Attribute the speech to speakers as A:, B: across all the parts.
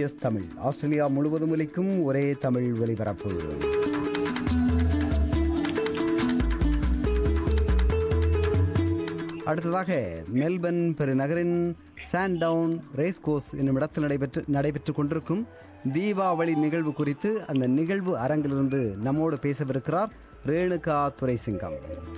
A: SBS Tamil Australia முழுவதும் ஒலிக்கும் ஒரே தமிழ் ஒலிபரப்பு அடுத்ததாக மெல்பர்ன் பெருநகரின் சாண்டவுன் ரேஸ் கோர்ஸ் என்னும் இடத்தில் நடைபெற்று நடைபெற்றுக் கொண்டிருக்கும் தீபாவளி நிகழ்வு குறித்து அந்த நிகழ்வு அரங்கிலிருந்து நம்மோடு பேசவிருக்கிறார் ரேணுகா துரைசிங்கம்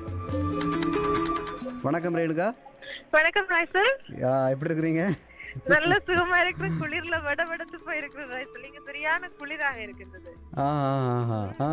A: வணக்கம் ரேணுகா
B: வணக்கம் ராய்சல்
A: ஆ, எப்படி இருக்கிறீங்க
B: நல்ல சுகமா இருக்கிற குளிர்ல வட வடத்து போயிருக்கிற ராய்சல் இங்க சரியான குளிராக இருக்கின்றது
A: ஆ ஆ, ஆ, ஆ.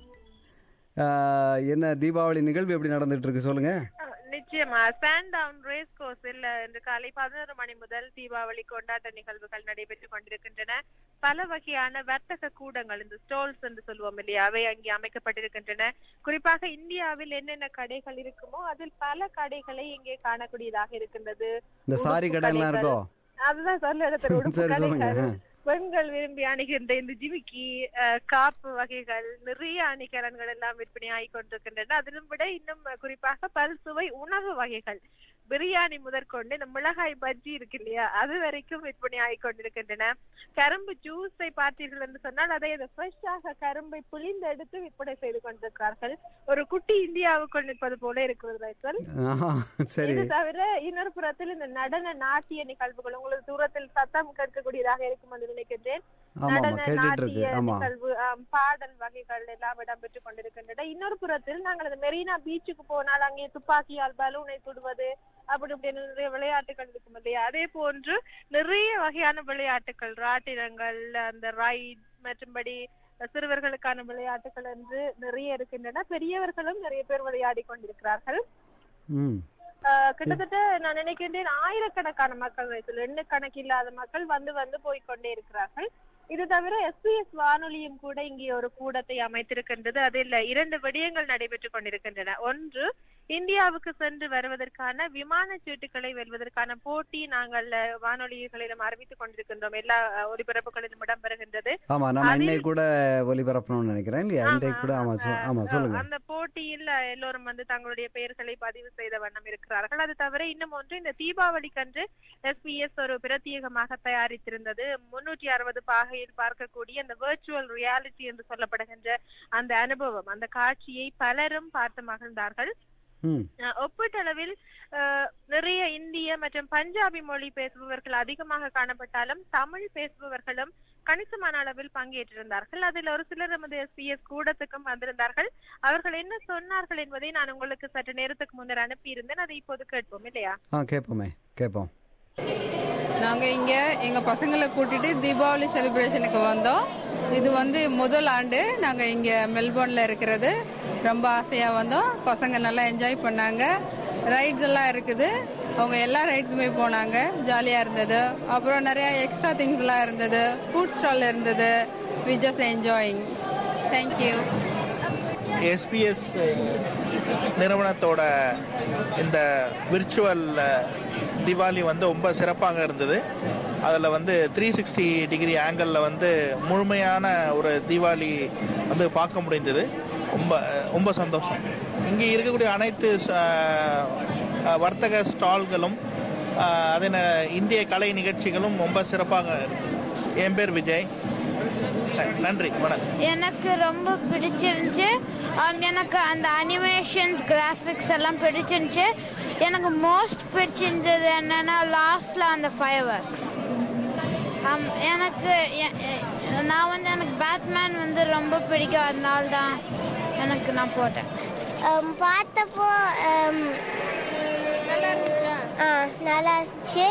A: ஆ, என்ன தீபாவளி நிகழ்வு எப்படி நடந்துட்டு இருக்கு சொல்லுங்க
B: அஹ், நிச்சயமா சாண்ட் டவுன் ரேஸ் கோர்ஸ் இல்ல இன்று காலை பதினோரு மணி முதல் தீபாவளி கொண்டாட்ட நிகழ்வுகள் நடைபெற்றுக் கொண்டிருக்கின்றன பல வகையான வர்த்தக கூடங்கள் இந்த ஸ்டால்ஸ் என்று சொல்லுவோம் இல்லையா அவை அங்கே அமைக்கப்பட்டிருக்கின்றன குறிப்பாக இந்தியாவில் என்னென்ன கடைகள் இருக்குமோ அதில் பல கடைகளை இங்கே காணக்கூடியதாக இருக்கின்றது
A: இந்த சாரி
B: உடுப்பு
A: கடை எல்லாம்
B: கடைகள்.
A: இருக்கோ
B: அதுதான் சொல்ல இடத்துல உடுப்பு
A: சரி, சொல்லுங்க.
B: கடைகள், பெண்கள் விரும்பி அணிகின்ற இந்த ஜிமிக்கி அஹ், காப்பு வகைகள் நிறைய அணிகலன்கள் எல்லாம் விற்பனையாகி கொண்டிருக்கின்றன அதிலும் விட இன்னும் குறிப்பாக பல்சுவை உணவு வகைகள் பிரியாணி முதற்கொண்டு இந்த மிளகாய் பஜ்ஜி இருக்கு இல்லையா அது வரைக்கும் விற்பனையாகி கொண்டிருக்கின்றன கரும்பு ஜூஸை பார்த்தீர்கள் என்று சொன்னால் அதை அந்த ஃப்ரெஷ்ஷாக கரும்பை பிழிந்து எடுத்து விற்பனை செய்து கொண்டிருக்கிறார்கள் ஒரு குட்டி இந்தியாவுக்குள் நிற்பது போல இருக்கிறது ரைசல்
A: ஆஹா, சரி
B: இது தவிர இன்னொரு புறத்தில் இந்த நடன நாட்டிய நிகழ்வுகள் உங்களுக்கு தூரத்தில் சத்தம் கேட்கக்கூடியதாக இருக்கும் என்று நினைக்கின்றேன்
A: ஆமா ஆமா
B: நடன
A: கேட்டுட்டு இருக்கு
B: நாட்டிய
A: ஆமா
B: நிகழ்வு ஆம், பாடல் வகைகள் எல்லாம் இடம்பெற்றுக் கொண்டிருக்கின்றன இன்னொரு புறத்தில் நாங்கள் அந்த மெரினா பீச்சுக்கு போனால் அங்கே துப்பாக்கியால் பலூனை சுடுவது அப்படி இப்படி நிறைய விளையாட்டுகள் இருக்கும் இல்லையா அதே போன்று நிறைய வகையான விளையாட்டுகள் ராட்டினங்கள் அந்த ரைட் மற்றும்படி சிறுவர்களுக்கான விளையாட்டுகள் என்று நிறைய இருக்கின்றன பெரியவர்களும் நிறைய பேர் விளையாடி கொண்டிருக்கிறார்கள்
A: ம்
B: ஆஹ் கிட்டத்தட்ட நான் நினைக்கின்றேன் ஆயிரக்கணக்கான மக்கள் வயசுல எண்ணு கணக்கில்லாத மக்கள் வந்து வந்து போய்க்கொண்டே இருக்கிறார்கள் இது தவிர எஸ்பிஎஸ் வானொலியும் கூட இங்கே ஒரு கூடத்தை அமைத்திருக்கின்றது அதில் இரண்டு விடயங்கள் நடைபெற்றுக் கொண்டிருக்கின்றன ஒன்று இந்தியாவுக்கு சென்று வருவதற்கான விமான சீட்டுகளை வெல்வதற்கான போட்டி நாங்கள் அஹ், வானொலிகளிலும் அறிவித்துக் கொண்டிருக்கின்றோம் எல்லா அஹ், ஒலிபரப்புகளிலும் இடம்பெறுகின்றது
A: ஆமா நம்ம
B: அதில்-
A: இன்னைக்கு கூட ஒலிபரப்பணும்னு நினைக்கிறேன் இல்லையா
B: ஆமா,
A: இன்றைக்கு கூட ஆமா சொ-
B: ஆமா.
A: ஆமா சொல்லுங்க
B: அந்த போட்டியில் எல்லோரும் வந்து தங்களுடைய பெயர்களை பதிவு செய்த வண்ணம் இருக்கிறார்கள் அது தவிர இன்னும் ஒன்று இந்த தீபாவளிக்கன்று எஸ்பிஎஸ் ஒரு பிரத்யேகமாக தயாரித்திருந்தது முன்னூற்றி அறுபது பாகையில் பார்க்கக்கூடிய அந்த வெர்ச்சுவல் ரியாலிட்டி என்று சொல்லப்படுகின்ற அந்த அனுபவம் அந்த காட்சியை பலரும் பார்த்து மகிழ்ந்தார்கள்
A: ம்
B: அஹ் ஒப்பீட்டளவில் அஹ், நிறைய இந்திய மற்றும் பஞ்சாபி மொழி பேசுபவர்கள் அதிகமாக காணப்பட்டாலும் தமிழ் பேசுபவர்களும் கணிசமான அளவில் பங்கேற்றிருந்தார்கள் அதில் ஒரு சிலர் நமது எஸ்பிஎஸ் கூடத்துக்கும் வந்திருந்தார்கள் அவர்கள் என்ன சொன்னார்கள் என்பதை நான் உங்களுக்கு சற்று நேரத்துக்கு முன்னர் அனுப்பியிருந்தேன் அதை இப்போது கேட்போம் இல்லையா
A: ஆ கேட்போமே கேட்போம்
C: நாங்கள் இங்கே எங்கள் பசங்களை கூட்டிட்டு தீபாவளி செலிப்ரேஷனுக்கு வந்தோம் இது வந்து முதல் ஆண்டு நாங்கள் இங்கே மெல்போர்னில் இருக்கிறது ரொம்ப ஆசையாக வந்தோம் பசங்க நல்லா என்ஜாய் பண்ணாங்க ரைட்ஸ் எல்லாம் இருக்குது அவங்க எல்லா ரைட்ஸுமே போனாங்க ஜாலியாக இருந்தது அப்புறம் நிறைய எக்ஸ்ட்ரா திங்ஸ்லாம் இருந்தது ஃபுட் ஸ்டால் இருந்தது we just enjoying thank you
D: SBS நிறுவனத்தோட இந்த விர்ச்சுவல் திவாலி வந்து ரொம்ப சிறப்பாக இருந்தது அதில் வந்து த்ரீ சிக்ஸ்டி டிகிரி ஆங்கிளில் வந்து முழுமையான ஒரு தீபாவளி வந்து பார்க்க முடிந்தது ரொம்ப ரொம்ப சந்தோஷம் இங்கே இருக்கக்கூடிய அனைத்து ச- அஹ், வர்த்தக ஸ்டால்களும் அஹ், அதே ந- இந்திய கலை நிகழ்ச்சிகளும் ரொம்ப சிறப்பாக இருந்தது என் பேர் விஜய் நன்றி வணக்கம்
E: எனக்கு ரொம்ப பிடிச்சிருந்துச்சு um, எனக்கு அந்த அனிமேஷன்ஸ் கிராஃபிக்ஸ் எல்லாம் பிடிச்சிருந்துச்சு எனக்கு மோஸ்ட் பிடிச்சிருந்தது என்னன்னா லாஸ்ட்ல அந்த ஃபயர் ஒர்க்ஸ் எனக்கு எ- எ- நான் வந்து எனக்கு பேட்மேன் வந்து ரொம்ப பிடிக்கும் அதனால தான் எனக்கு நான் போட்டேன்
F: பார்த்தப்போ நல்லா இருந்துச்சா ஆ நல்லா இருந்துச்சு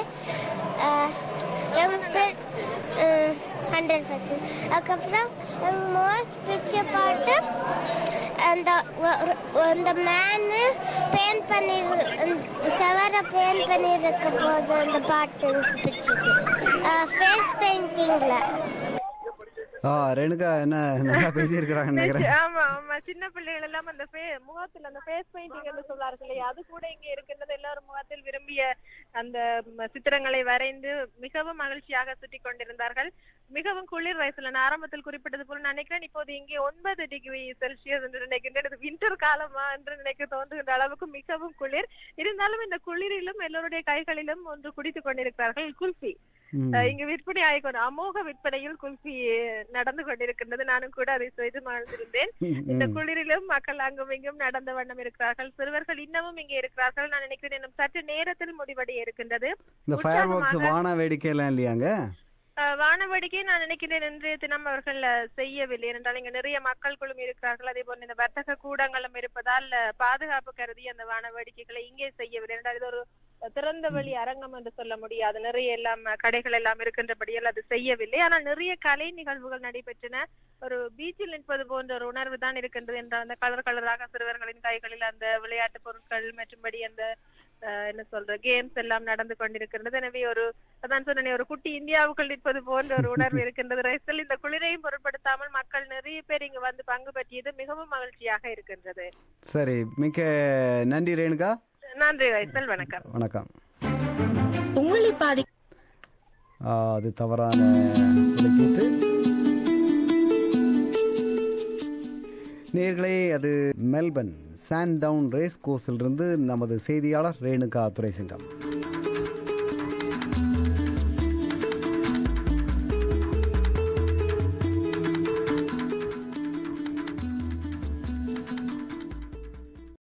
F: எனக்கு ஹண்ட்ரட் பர்சன்ட் அதுக்கப்புறம் எனக்கு மோஸ்ட் பிடிச்ச பாட்டு அந்த ஒ- ஒரு- அந்த மேனு பெயிண்ட் பண்ணி செவரை பெயிண்ட் பண்ணியிருக்க போது அந்த பாட்டு எனக்கு பிடிச்சது ஃபேஸ் பெயிண்டிங்கில்
A: ஆ ரேணுகா என்ன நல்லா பேசியிருக்கிறாங்கன்னு நினைக்கிறேன்
B: ஆமா ஆமா சின்ன பிள்ளைகள் எல்லாம் அந்த ஃபே- முகத்துல அந்த ஃபேஸ் பெயிண்டிங் என்று சொல்றார்கள் இல்லையா அது கூட இங்க இருக்கின்றது எல்லாரும் முகத்தில் விரும்பிய அந்த ம, சித்திரங்களை வரைந்து மிகவும் மகிழ்ச்சியாக சுற்றி கொண்டிருந்தார்கள் மிகவும் குளிர் வயசுல நான் ஆரம்பத்தில் குறிப்பிட்டது போல நான் நினைக்கிறேன் இப்போது இங்கே ஒன்பது டிகிரி செல்சியஸ் என்று நினைக்கின்றேன் இது வின்டர் காலமா என்று நினைக்க தோன்றுகின்ற அளவுக்கு மிகவும் குளிர் இருந்தாலும் இந்த குளிரிலும் எல்லோருடைய கைகளிலும் ஒன்று குடித்துக் கொண்டிருக்கிறார்கள் குல்ஃபி அஹ், இங்கு விற்பனை ஆகிக்கொண்டு அமோக விற்பனையில் குல்ஃபி நடந்து கொண்டிருக்கின்றது நானும் கூட அதை செய்து மகிழ்ந்திருந்தேன் இந்த குளிரிலும் மக்கள் அங்கும் இங்கும் நடந்த வண்ணம் இருக்கிறார்கள் சிறுவர்கள் இன்னமும் இங்கே இருக்கிறார்கள் நான் நினைக்கிறேன் இன்னும் சற்று நேரத்தில் முடிவடைய இருக்கின்றது
A: இந்த ஃபயர் ஒர்க்ஸ்
B: உற்சாகமாக-
A: வான வேடிக்கை எல்லாம் இல்லையாங்க
B: அஹ், வானவேடிக்கை நான் நினைக்கிறேன் இன்றைய தினம் அவர்கள் அஹ், செய்யவில்லை என்றால் இங்க நிறைய மக்கள் குழும் இருக்கிறார்கள் அதே போல இந்த வர்த்தக கூடங்களும் இருப்பதால் அஹ், பாதுகாப்பு கருதி அந்த வானவேடிக்கைகளை இங்கே செய்யவில்லை என்றால் இது ஒரு திறந்த வெளி அரங்கம் என்று சொல்ல முடியாது நிறைய எல்லாம் அஹ், கடைகள் எல்லாம் இருக்கின்றபடியால் அது செய்யவில்லை ஆனால் நிறைய கலை நிகழ்வுகள் நடைபெற்றன ஒரு பீச்சில் நிற்பது போன்ற ஒரு உணர்வு தான் இருக்கின்றது என்ற அந்த கலர் கலராக சிறுவர்களின் கைகளில் அந்த விளையாட்டு பொருட்கள் மற்றும்படி அந்த அஹ், என்ன சொல்ற கேம்ஸ் எல்லாம் நடந்து கொண்டிருக்கின்றது எனவே ஒரு அதான் சொன்னேனே ஒரு குட்டி இந்தியாவுக்குள் நிற்பது போன்ற ஒரு உணர்வு இருக்கின்றது ரைசல் இந்த குளிரையும் பொருட்படுத்தாமல் மக்கள் நிறைய பேர் இங்கு வந்து பங்கு பற்றியது மிகவும் மகிழ்ச்சியாக இருக்கின்றது
A: சரி மிக்க நன்றி ரேணுகா
B: நன்றி ரைசல் வணக்கம்
A: வணக்கம்
G: உங்களை பாதி
A: ஆ, அது தவறான விலக்கீட்டு நேர்களே அது மெல்பர்ன் சாண்ட் டவுன் ரேஸ் கோர்ஸிலிருந்து நமது செய்தியாளர் ரேணுகா துரைசிங்கம்